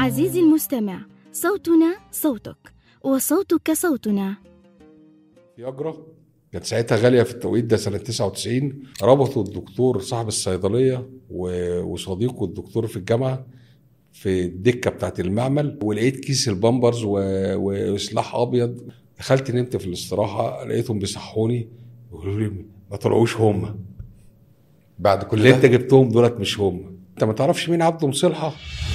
عزيزي المستمع صوتنا صوتك وصوتك صوتنا فياجرا كانت ساعتها غاليه في التوقيت ده سنه 99 ربطوا الدكتور صاحب الصيدليه و- وصديقه الدكتور في الجامعه في الدكه بتاعت المعمل ولقيت كيس البامبرز و- وسلاح ابيض دخلت نمت في الاستراحه لقيتهم بيصحوني يقولوا لي ما طلعوش هم بعد كل اللي انت ده جبتهم دولت مش هم انت ما تعرفش مين عبده مصلحه